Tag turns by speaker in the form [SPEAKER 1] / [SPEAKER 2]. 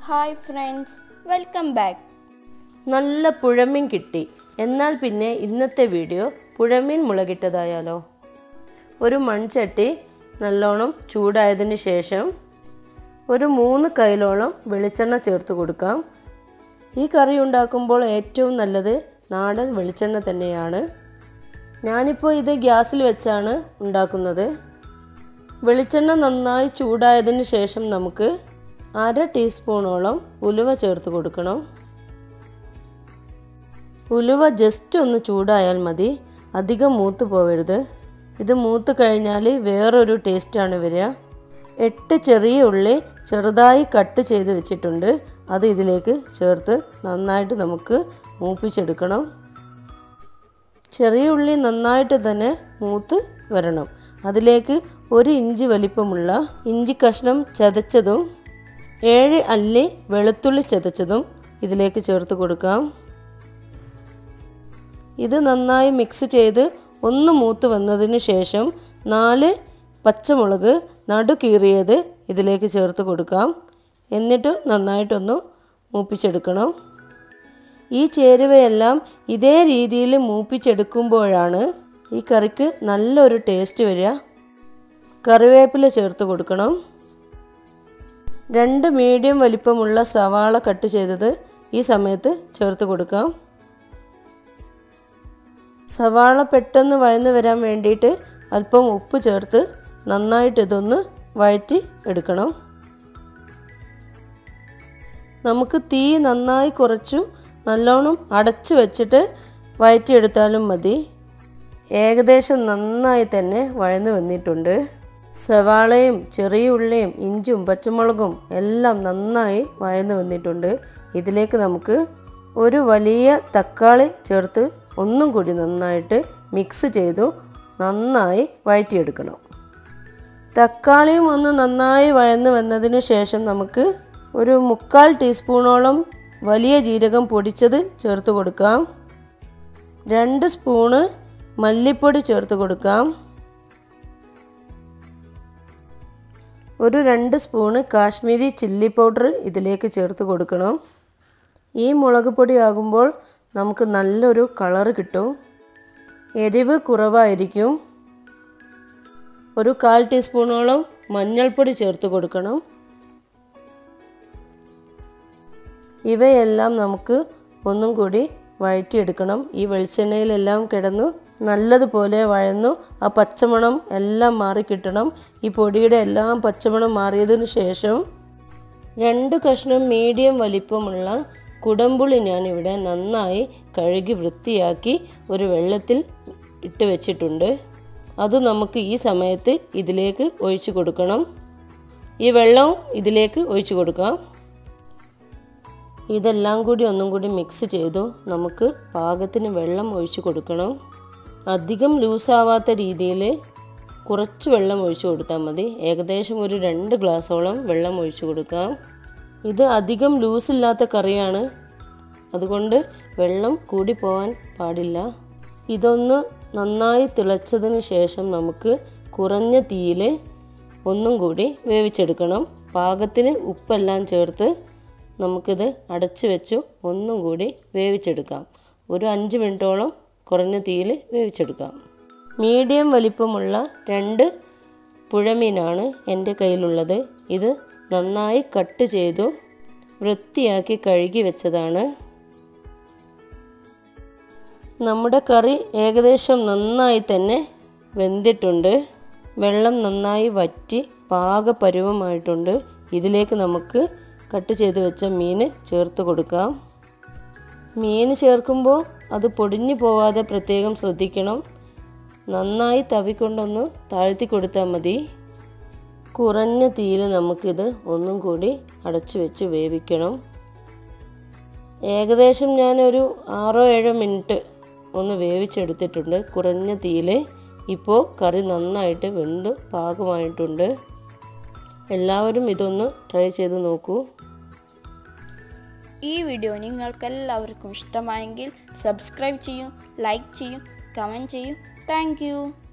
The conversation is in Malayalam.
[SPEAKER 1] ഹായ് ഫ്രണ്ട്സ് വെൽക്കം ബാക്ക്
[SPEAKER 2] നല്ല പുഴമീൻ കിട്ടി എന്നാൽ പിന്നെ ഇന്നത്തെ വീഡിയോ പുഴമീൻ മുളകിട്ടതായാലോ ഒരു മൺചട്ടി നല്ലോണം ചൂടായതിന് ശേഷം ഒരു മൂന്ന് കൈലോളം വെളിച്ചെണ്ണ ചേർത്ത് കൊടുക്കാം ഈ കറി ഉണ്ടാക്കുമ്പോൾ ഏറ്റവും നല്ലത് നാടൻ വെളിച്ചെണ്ണ തന്നെയാണ് ഞാനിപ്പോൾ ഇത് ഗ്യാസിൽ വെച്ചാണ് ഉണ്ടാക്കുന്നത് വെളിച്ചെണ്ണ നന്നായി ചൂടായതിന് ശേഷം നമുക്ക് അര ടീസ്പൂണോളം ഉലുവ ചേർത്ത് കൊടുക്കണം ഉലുവ ജസ്റ്റ് ഒന്ന് ചൂടായാൽ മതി അധികം മൂത്ത് പോവരുത് ഇത് മൂത്ത് കഴിഞ്ഞാൽ വേറൊരു ടേസ്റ്റാണ് വരിക എട്ട് ചെറിയ ഉള്ളി ചെറുതായി കട്ട് ചെയ്ത് വെച്ചിട്ടുണ്ട് അത് ഇതിലേക്ക് ചേർത്ത് നന്നായിട്ട് നമുക്ക് മൂപ്പിച്ചെടുക്കണം ചെറിയ ഉള്ളി നന്നായിട്ട് തന്നെ മൂത്ത് വരണം അതിലേക്ക് ഒരു ഇഞ്ച് വലിപ്പമുള്ള ഇഞ്ചി കഷ്ണം ചതച്ചതും ഏഴ് അല്ലി വെളുത്തുള്ളി ചതച്ചതും ഇതിലേക്ക് ചേർത്ത് കൊടുക്കാം ഇത് നന്നായി മിക്സ് ചെയ്ത് ഒന്ന് മൂത്ത് വന്നതിന് ശേഷം നാല് പച്ചമുളക് നടു കീറിയത് ഇതിലേക്ക് ചേർത്ത് കൊടുക്കാം എന്നിട്ട് നന്നായിട്ടൊന്ന് മൂപ്പിച്ചെടുക്കണം ഈ ചേരുവയെല്ലാം ഇതേ രീതിയിൽ മൂപ്പിച്ചെടുക്കുമ്പോഴാണ് ഈ കറിക്ക് നല്ലൊരു ടേസ്റ്റ് വരിക കറിവേപ്പില ചേർത്ത് കൊടുക്കണം രണ്ട് മീഡിയം വലിപ്പമുള്ള സവാള കട്ട് ചെയ്തത് ഈ സമയത്ത് ചേർത്ത് കൊടുക്കാം സവാള പെട്ടെന്ന് വഴന്ന് വരാൻ വേണ്ടിയിട്ട് അല്പം ഉപ്പ് ചേർത്ത് നന്നായിട്ട് ഇതൊന്ന് വഴറ്റി എടുക്കണം നമുക്ക് തീ നന്നായി കുറച്ചു നല്ലോണം അടച്ചു വെച്ചിട്ട് വഴറ്റിയെടുത്താലും മതി ഏകദേശം നന്നായി തന്നെ വഴന്ന് വന്നിട്ടുണ്ട് സവാളയും ചെറിയ ഉള്ളിയും ഇഞ്ചും പച്ചമുളകും എല്ലാം നന്നായി വഴന്ന് വന്നിട്ടുണ്ട് ഇതിലേക്ക് നമുക്ക് ഒരു വലിയ തക്കാളി ചേർത്ത് ഒന്നും കൂടി നന്നായിട്ട് മിക്സ് ചെയ്തു നന്നായി വഴറ്റിയെടുക്കണം തക്കാളിയും ഒന്ന് നന്നായി വഴന്ന് വന്നതിന് ശേഷം നമുക്ക് ഒരു മുക്കാൽ ടീസ്പൂണോളം വലിയ ജീരകം പൊടിച്ചത് ചേർത്ത് കൊടുക്കാം രണ്ട് സ്പൂണ് മല്ലിപ്പൊടി ചേർത്ത് കൊടുക്കാം ഒരു രണ്ട് സ്പൂണ് കാശ്മീരി ചില്ലി പൗഡർ ഇതിലേക്ക് ചേർത്ത് കൊടുക്കണം ഈ മുളക് പൊടി ആകുമ്പോൾ നമുക്ക് നല്ലൊരു കളറ് കിട്ടും എരിവ് കുറവായിരിക്കും ഒരു കാൽ ടീസ്പൂണോളം മഞ്ഞൾപ്പൊടി ചേർത്ത് കൊടുക്കണം ഇവയെല്ലാം നമുക്ക് ഒന്നും കൂടി വഴറ്റിയെടുക്കണം ഈ വെളിച്ചെണ്ണയിലെല്ലാം കിടന്നു നല്ലതുപോലെ വഴന്നു ആ പച്ചമണം എല്ലാം മാറിക്കിട്ടണം ഈ പൊടിയുടെ എല്ലാം പച്ചമണം മാറിയതിന് ശേഷം രണ്ട് കഷ്ണം മീഡിയം വലിപ്പമുള്ള കുടംപുളി ഞാനിവിടെ നന്നായി കഴുകി വൃത്തിയാക്കി ഒരു വെള്ളത്തിൽ ഇട്ട് വെച്ചിട്ടുണ്ട് അത് നമുക്ക് ഈ സമയത്ത് ഇതിലേക്ക് ഒഴിച്ചു കൊടുക്കണം ഈ വെള്ളം ഇതിലേക്ക് ഒഴിച്ചു കൊടുക്കാം ഇതെല്ലാം കൂടി ഒന്നും കൂടി മിക്സ് ചെയ്തു നമുക്ക് പാകത്തിന് വെള്ളം ഒഴിച്ചു കൊടുക്കണം അധികം ലൂസാവാത്ത രീതിയിൽ കുറച്ച് വെള്ളം ഒഴിച്ചു കൊടുത്താൽ മതി ഏകദേശം ഒരു രണ്ട് ഗ്ലാസോളം വെള്ളം ഒഴിച്ചു കൊടുക്കാം ഇത് അധികം ലൂസില്ലാത്ത കറിയാണ് അതുകൊണ്ട് വെള്ളം കൂടി പോകാൻ പാടില്ല ഇതൊന്ന് നന്നായി തിളച്ചതിന് ശേഷം നമുക്ക് കുറഞ്ഞ തീയിൽ ഒന്നും കൂടി വേവിച്ചെടുക്കണം പാകത്തിന് ഉപ്പെല്ലാം ചേർത്ത് നമുക്കിത് അടച്ച് വെച്ചു ഒന്നും കൂടി വേവിച്ചെടുക്കാം ഒരു അഞ്ച് മിനിറ്റോളം കുറഞ്ഞ തീയിൽ വേവിച്ചെടുക്കാം മീഡിയം വലിപ്പമുള്ള രണ്ട് പുഴമീനാണ് എൻ്റെ കയ്യിലുള്ളത് ഇത് നന്നായി കട്ട് ചെയ്തു വൃത്തിയാക്കി കഴുകി വെച്ചതാണ് നമ്മുടെ കറി ഏകദേശം നന്നായി തന്നെ വെന്തിട്ടുണ്ട് വെള്ളം നന്നായി വറ്റി പാകപരുവമായിട്ടുണ്ട് ഇതിലേക്ക് നമുക്ക് കട്ട് ചെയ്ത് വെച്ച മീൻ ചേർത്ത് കൊടുക്കാം മീൻ ചേർക്കുമ്പോൾ അത് പൊടിഞ്ഞു പോവാതെ പ്രത്യേകം ശ്രദ്ധിക്കണം നന്നായി തവിക്കൊണ്ടൊന്ന് താഴ്ത്തി കൊടുത്താൽ മതി കുറഞ്ഞ തീയിൽ നമുക്കിത് ഒന്നും കൂടി അടച്ചു വെച്ച് വേവിക്കണം ഏകദേശം ഞാനൊരു ആറോ ഏഴോ മിനിറ്റ് ഒന്ന് വേവിച്ചെടുത്തിട്ടുണ്ട് കുറഞ്ഞ തീയിൽ ഇപ്പോൾ കറി നന്നായിട്ട് വെന്ത് പാകമായിട്ടുണ്ട് എല്ലാവരും ഇതൊന്ന് ട്രൈ ചെയ്ത് നോക്കൂ
[SPEAKER 1] ഈ വീഡിയോ നിങ്ങൾക്ക് എല്ലാവർക്കും ഇഷ്ടമായെങ്കിൽ സബ്സ്ക്രൈബ് ചെയ്യൂ ലൈക്ക് ചെയ്യൂ കമൻറ്റ് ചെയ്യൂ താങ്ക്